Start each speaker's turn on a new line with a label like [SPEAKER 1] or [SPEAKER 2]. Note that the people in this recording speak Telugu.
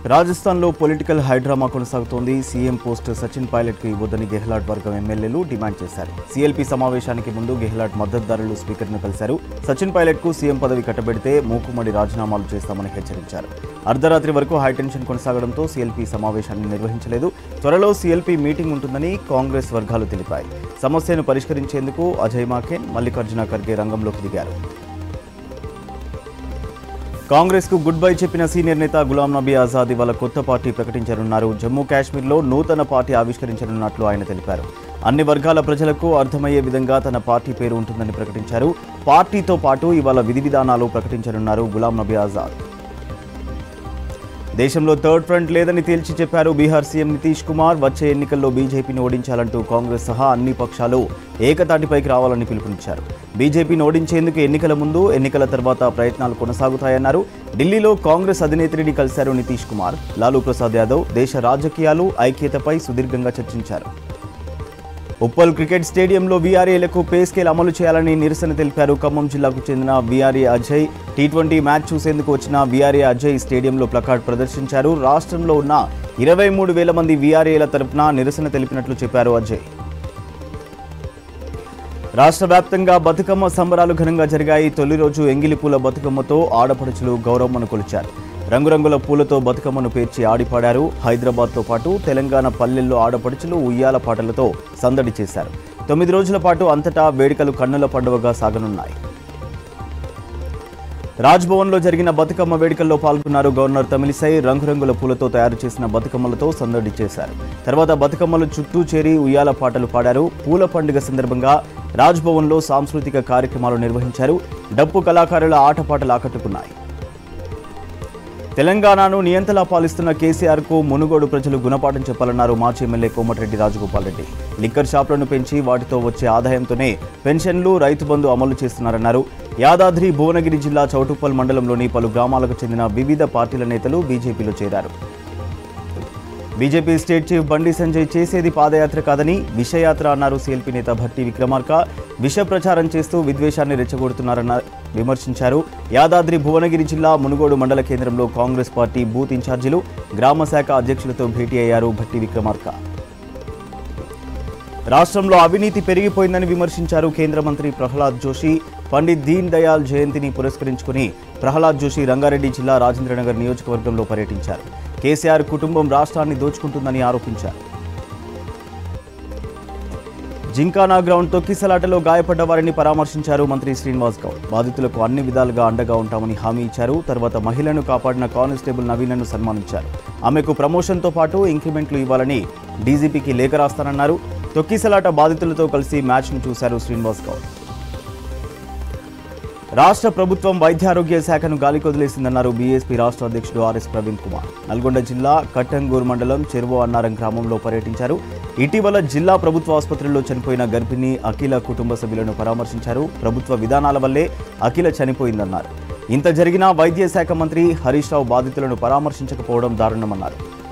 [SPEAKER 1] రాజస్థాన్లో పొలిటికల్ హైడ్రామా కొనసాగుతోంది సీఎం పోస్ట్ సచిన్ పైలట్కు ఇవ్వొద్దని గెహ్లాట్ వర్గం ఎమ్మెల్యేలు డిమాండ్ చేశారు సీఎల్పీ సమావేశానికి ముందు గెహ్లాట్ మద్దతుదారులు స్పీకర్ను కలిశారు సచిన్ పైలట్కు సీఎం పదవి కట్టబెడితే మూకుమ్మడి రాజీనామాలు చేస్తామని హెచ్చరించారు అర్ధరాత్రి వరకు హైటెన్షన్ కొనసాగడంతో సీఎల్పీ సమావేశాన్ని నిర్వహించలేదు త్వరలో సీఎల్పీ మీటింగ్ ఉంటుందని కాంగ్రెస్ వర్గాలు తెలిపాయి సమస్యను పరిష్కరించేందుకు అజయ్ మాకేన్ మల్లికార్జున ఖర్గే రంగంలోకి దిగారు కాంగ్రెస్ కు గుడ్ బై చెప్పిన సీనియర్ నేత గులాం నబీ ఆజాద్ ఇవాళ కొత్త పార్టీ ప్రకటించనున్నారు జమ్మూ కాశ్మీర్లో నూతన పార్టీ ఆవిష్కరించనున్నట్లు ఆయన తెలిపారు అన్ని వర్గాల ప్రజలకు అర్థమయ్యే విధంగా తన పార్టీ పేరు ఉంటుందని ప్రకటించారు పార్టీతో పాటు ఇవాళ విధి విధానాలు ప్రకటించనున్నారు గులాం నబీ ఆజాద్ దేశంలో థర్డ్ ఫ్రంట్ లేదని తేల్చి చెప్పారు బీహార్ సీఎం నితీష్ కుమార్ వచ్చే ఎన్నికల్లో బీజేపీని ఓడించాలంటూ కాంగ్రెస్ సహా అన్ని పక్షాలు ఏకతాటిపైకి రావాలని పిలుపునిచ్చారు బీజేపీని ఓడించేందుకు ఎన్నికల ముందు ఎన్నికల తర్వాత ప్రయత్నాలు కొనసాగుతాయన్నారు ఢిల్లీలో కాంగ్రెస్ అధినేత్రిని కలిశారు నితీష్ కుమార్ లాలూ ప్రసాద్ యాదవ్ దేశ రాజకీయాలు ఐక్యతపై సుదీర్ఘంగా చర్చించారు ఉప్పల్ క్రికెట్ స్టేడియంలో వీఆర్ఏలకు పే స్కేల్ అమలు చేయాలని నిరసన తెలిపారు ఖమ్మం జిల్లాకు చెందిన VRA Ajay T twenty match చూసేందుకు వచ్చిన వీఆర్ఏ అజయ్ స్టేడియంలో ప్లకార్డ్ ప్రదర్శించారు రాష్ట్రంలో ఉన్న ఇరవై మూడు వేల మంది వీఆర్ఏల తరపున నిరసన తెలిపినట్లు చెప్పారు అజయ్ రాష్ట్ర వ్యాప్తంగా బతుకమ్మ సంబరాలు ఘనంగా జరిగాయి తొలి రోజు ఎంగిలి పూల బతుకమ్మతో ఆడపడుచులు గౌరమ్మను కొలిచారు రంగురంగుల పూలతో బతుకమ్మను పేర్చి ఆడిపాడారు హైదరాబాద్తో పాటు తెలంగాణ పల్లెల్లో ఆడపడుచులు ఉయ్యాల పాటలతో సందడి చేశారు తొమ్మిది రోజుల పాటు అంతటా వేడుకలు కన్నుల పండుగగా సాగనున్నాయి రాజ్భవన్లో జరిగిన బతుకమ్మ వేడుకల్లో పాల్గొన్నారు గవర్నర్ తమిళిసై రంగురంగుల పూలతో తయారు చేసిన బతుకమ్మలతో సందడి చేశారు తర్వాత బతుకమ్మలు చుట్టూ చేరి ఉయ్యాల పాటలు పాడారు పూల పండుగ సందర్భంగా రాజ్భవన్లో సాంస్కృతిక కార్యక్రమాలు నిర్వహించారు డప్పు కళాకారుల ఆటపాటలు ఆకట్టుకున్నాయి తెలంగాణను నియంతలా పాలిస్తున్న కేసీఆర్కు మునుగోడు ప్రజలు గుణపాఠం చెప్పాలన్నారు మాజీ ఎమ్మెల్యే కోమటిరెడ్డి రాజగోపాల్ రెడ్డి లిక్కర్ షాపులను పెంచి వాటితో వచ్చే ఆదాయంతోనే పెన్షన్లు రైతు బంధు అమలు చేస్తున్నారన్నారు యాదాద్రి భువనగిరి జిల్లా చౌటుప్పల్ మండలంలోని పలు గ్రామాలకు చెందిన వివిధ పార్టీల నేతలు బీజేపీలో చేరారు బీజేపీ స్టేట్ చీఫ్ బండి సంజయ్ చేసేది పాదయాత్ర కాదని విషయాత్ర అన్నారు సీఎల్పీ నేత భట్టి విక్రమార్క విష ప్రచారం చేస్తూ విద్వేషాన్ని రెచ్చగొడుతున్నారన్న విమర్శించారు యాదాద్రి భువనగిరి జిల్లా మునుగోడు మండల కేంద్రంలో కాంగ్రెస్ పార్టీ బూత్ ఇన్ఛార్జీలు గ్రామ శాఖ అధ్యక్షులతో భేటీ అయ్యారు భట్టి విక్రమార్క రాష్ట్రంలో అవినీతి పెరిగిపోయిందని విమర్శించారు కేంద్ర మంత్రి ప్రహ్లాద్ జోషి పండిత్ దీన్ దయాల్ జయంతిని పురస్కరించుకుని ప్రహ్లాద్ జోషి రంగారెడ్డి జిల్లా రాజేంద్రనగర్ నియోజకవర్గంలో పర్యటించారు కేసీఆర్ కుటుంబం రాష్ట్రాన్ని దోచుకుంటుందని ఆరోపించారు జింకానా గ్రౌండ్ తొక్కిసలాటలో గాయపడ్డ వారిని పరామర్శించారు మంత్రి శ్రీనివాస్ గౌడ్ బాధితులకు అన్ని విధాలుగా అండగా ఉంటామని హామీ ఇచ్చారు తర్వాత మహిళను కాపాడిన కానిస్టేబుల్ నవీన్ను సన్మానించారు ఆమెకు ప్రమోషన్తో పాటు ఇంక్రిమెంట్లు ఇవ్వాలని డీజీపీకి లేఖ రాస్తానన్నారు తొక్కిసలాట బాధితులతో కలిసి మ్యాచ్ను చూశారు శ్రీనివాస్ గౌడ్ రాష్ట్ర ప్రభుత్వం వైద్యారోగ్య శాఖను గాలికి వదిలేసిందన్నారు బీఎస్పీ రాష్ట్ర అధ్యక్షుడు ఆర్ఎస్ ప్రవీణ్ కుమార్ నల్గొండ జిల్లా కట్టంగూరు మండలం చెరువు అన్నారం గ్రామంలో పర్యటించారు ఇటీవల జిల్లా ప్రభుత్వ ఆసుపత్రిలో చనిపోయిన గర్భిణి అఖిల కుటుంబ సభ్యులను పరామర్శించారు ప్రభుత్వ విధానాల వల్లే అఖిల చనిపోయిందన్నారు ఇంత జరిగినా వైద్య శాఖ మంత్రి హరీష్ రావు బాధితులను పరామర్శించకపోవడం దారుణమన్నారు